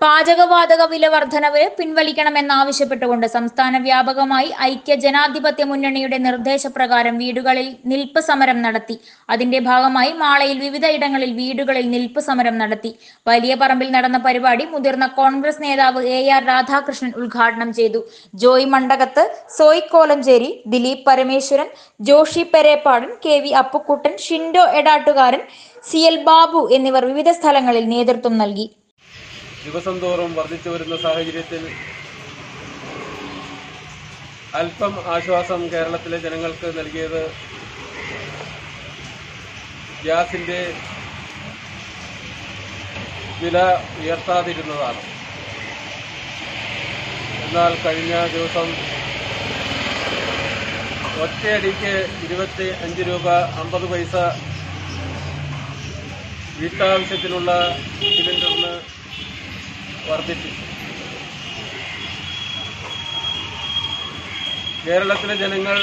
പാചകവാതക വില വർധനവ് പിൻവലിക്കണമെന്നാവശ്യപ്പെട്ടുകൊണ്ട് സംസ്ഥാന വ്യാപകമായി ഐക്യ ജനാധിപത്യ മുന്നണിയുടെ നിർദ്ദേശപ്രകാരം വീടുകളിൽ നിൽപ്പ് സമരം നടത്തി അതിന്റെ ഭാഗമായി മാളയിൽ വിവിധ ഇടങ്ങളിൽ വീടുകളിൽ നിൽപ്പ് സമരം നടത്തി വലിയ പറമ്പിൽ നടന്ന പരിപാടി മുതിർന്ന കോൺഗ്രസ് നേതാവ് എ ആർ രാധാകൃഷ്ണൻ ഉദ്ഘാടനം ചെയ്തു Joy Mandakath Soy Kolenchery Dileep Parameswaran Joshy Perepadan K V Appukuttan Shindo Edattukaran C L Babu എന്നിവർ വിവിധ സ്ഥലങ്ങളിൽ നേതൃത്വം നൽകി ദിവസം തോറും വർദ്ധിച്ചു വരുന്ന സാഹചര്യത്തിൽ അല്പം ആശ്വാസം കേരളത്തിലെ ജനങ്ങൾക്ക് നൽകിയത് ഗ്യാസിന്റെ വില ഉയർത്താതിരുന്നതാണ് എന്നാൽ കഴിഞ്ഞ ദിവസം ഒറ്റയടിക്ക് ഇരുപത്തി അഞ്ച് രൂപ അമ്പത് പൈസ വീട്ടാവശ്യത്തിനുള്ള സിലിണ്ടറിന് വർദ്ധിപ്പിച്ചു കേരളത്തിലെ ജനങ്ങൾ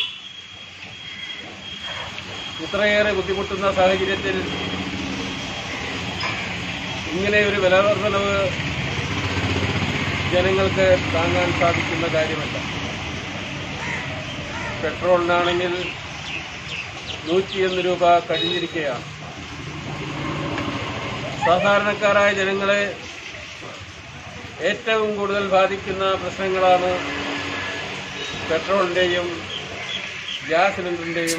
ഇത്രയേറെ ബുദ്ധിമുട്ടുന്ന സാഹചര്യത്തിൽ ഇങ്ങനെ ഒരു വില വർധനവ് ജനങ്ങൾക്ക് താങ്ങാൻ സാധിക്കുന്ന കാര്യമല്ല പെട്രോളിനാണെങ്കിൽ നൂറ്റിയൊന്ന് രൂപ കഴിഞ്ഞിരിക്കുകയാണ് സാധാരണക്കാരായ ജനങ്ങളെ ഏറ്റവും കൂടുതൽ ബാധിക്കുന്ന പ്രശ്നങ്ങളാണ് പെട്രോളിൻ്റെയും ഗ്യാസ് സിലിണ്ടറിൻ്റെയും